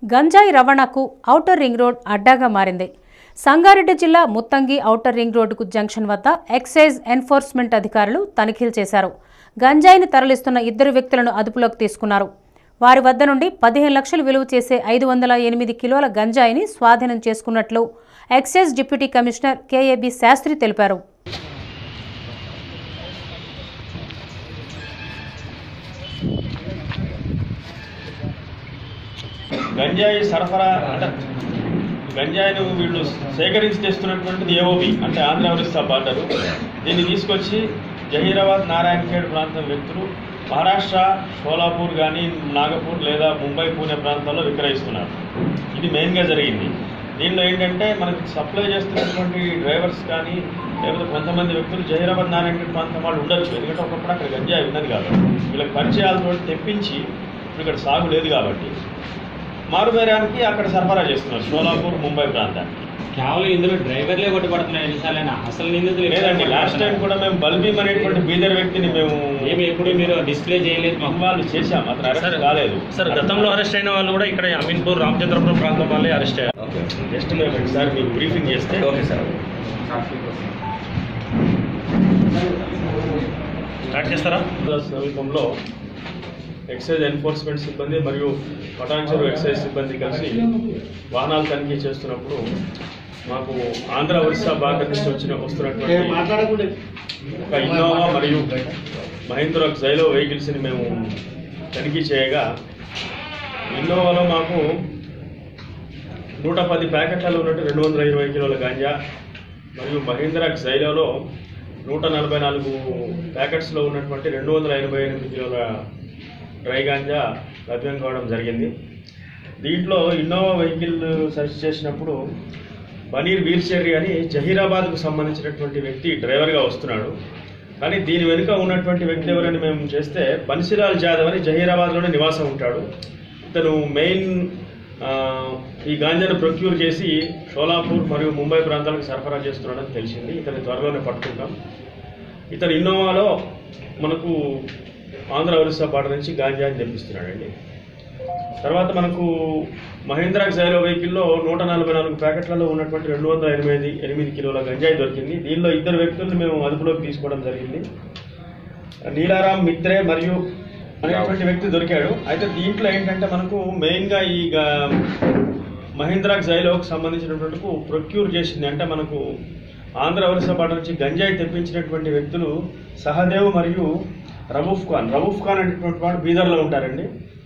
గంజాయి రవాణాకు outer ring road అడ్డాగా మారింది సంగారెడ్డి జిల్లా ముత్తంగి ఔటర్ రింగ్ రోడ్డుకు జంక్షన్ వద్ద ఎక్సైజ్ ఎన్ఫోర్స్మెంట్ అధికారులు తనిఖీలు చేశారు గంజాయిని తరలిస్తున్న ఇద్దరు వ్యక్తులను అదుపులోకి తీసుకున్నారు వారి వద్ద నుండి పదిహేను లక్షలు విలువ చేసే ఐదు వందల ఎనిమిది కిలోల గంజాయిని స్వాధీనం చేసుకున్నట్లు excise deputy commissioner K A B Sastry తెలిపారు గంజాయి సరఫరా అంటే గంజాయిని వీళ్ళు సేకరించి తెస్తున్నటువంటిది ఏఓబి అంటే ఆంధ్ర ఒరిస్సా బార్డరు దీన్ని తీసుకొచ్చి జహీరాబాద్ నారాయణఖేడ్ ప్రాంతం వ్యక్తులు మహారాష్ట్ర షోలాపూర్ కానీ నాగపూర్ లేదా ముంబై పూణే ప్రాంతాల్లో విక్రయిస్తున్నారు ఇది మెయిన్గా జరిగింది దీనిలో ఏంటంటే మనకి సప్లై చేస్తున్నటువంటి డ్రైవర్స్ కానీ లేకపోతే కొంతమంది వ్యక్తులు జహీరాబాద్ నారాయణఖేడ్ ప్రాంతం వాళ్ళు ఉండొచ్చు ఎందుకంటే ఒకప్పుడు అక్కడ గంజాయి ఉన్నది కాబట్టి వీళ్ళకి పరిచయాలతో తెప్పించి ఇప్పుడు ఇక్కడ సాగు లేదు కాబట్టి మారుబేరానికి అక్కడ సరఫరా చేస్తున్నారు షోలాపూర్ ముంబై ప్రాంతానికి కేవలం ఇందులో డ్రైవర్లే కొట్టుబడుతున్నాయి ఎన్నిసార్లైనా అసలు నిందితులు లేదండి లాస్ట్ టైం కూడా మేము బల్బీం అనేటువంటి బీదర్ వ్యక్తిని మేము ఏమి ఎప్పుడు మీరు డిస్ప్లే చేయలేదు మాకు ఇన్వాల్వ్ చేశాం అతను అరెస్ట్ కాలేదు సార్ గతంలో అరెస్ట్ అయిన వాళ్ళు కూడా ఇక్కడ అమీన్పూర్ రామచంద్రపురం ప్రాంతం వాళ్ళే అరెస్ట్ అయ్యారు జస్ట్ మేము ఒకసారి మీకు బ్రీఫింగ్ చేస్తే ఓకే సార్ స్టార్ట్ చేస్తారా సమీపంలో ఎక్సైజ్ ఎన్ఫోర్స్మెంట్ సిబ్బంది మరియు పటాన్చెరు ఎక్సైజ్ సిబ్బంది కలిసి వాహనాలు తనిఖీ చేస్తున్నప్పుడు మాకు ఆంధ్ర ఒరిస్సా బార్డర్ నుంచి వచ్చిన వస్తున్నటువంటి ఒక ఇన్నోవా మరియు మహేంద్ర జైలో వెహికల్స్ని మేము తనిఖీ చేయగా ఇన్నోవాలో మాకు నూట పది ప్యాకెట్లలో ఉన్నట్టు రెండు వందల ఇరవై కిలోల గాంజా మరియు మహీంద్రా జైలోలో నూట నలభై నాలుగు ప్యాకెట్స్లో ఉన్నటువంటి రెండు వందల ఎనభై ఎనిమిది కిలోల డ్రై గాంజా లభ్యం కావడం జరిగింది దీంట్లో ఇన్నోవా వెహికల్ సెర్చ్ చేసినప్పుడు బనీర్ వీల్చెర్రీ అని జహీరాబాద్కు సంబంధించినటువంటి వ్యక్తి డ్రైవర్గా వస్తున్నాడు కానీ దీని వెనుక ఉన్నటువంటి వ్యక్తి ఎవరని మేము చేస్తే బన్సిలాల్ జాదవ్ అని జహీరాబాద్లోనే నివాసం ఉంటాడు ఇతను మెయిన్ ఆ, ఈ గాంజాను ప్రొక్యూర్ చేసి షోలాపూర్ మరియు ముంబై ప్రాంతాలకు సరఫరా చేస్తున్నాడని తెలిసింది ఇతని త్వరలోనే పట్టుకుంటాం ఇతను ఇన్నోవాలో మనకు ఆంధ్ర ఒరిస్సా బార్డర్ నుంచి గాంజాని తెప్పిస్తున్నాడండి తర్వాత మనకు మహేంద్రా జైలో వెహికల్లో నూట నలభై నాలుగు ప్యాకెట్లలో ఉన్నటువంటి రెండు వందల ఎనిమిది ఎనిమిది కిలోల గంజాయి దొరికింది దీనిలో ఇద్దరు వ్యక్తులను మేము అదుపులోకి తీసుకోవడం జరిగింది నీలారాం మిత్రే మరియు అనేటువంటి వ్యక్తి దొరికాడు అయితే దీంట్లో ఏంటంటే మనకు మెయిన్గా ఈ గా- మహేంద్రా జైలోకి సంబంధించినటువంటి ప్రొక్యూర్ చేసింది అంటే మనకు ఆంధ్ర ఒరిస్సా బార్డర్ నుంచి గంజాయి తెప్పించినటువంటి వ్యక్తులు సహదేవ్ మరియు రవూఫ్ ఖాన్ రవూఫ్ ఖాన్ అనేటువంటి వాడు బీదర్లో ఉంటారండి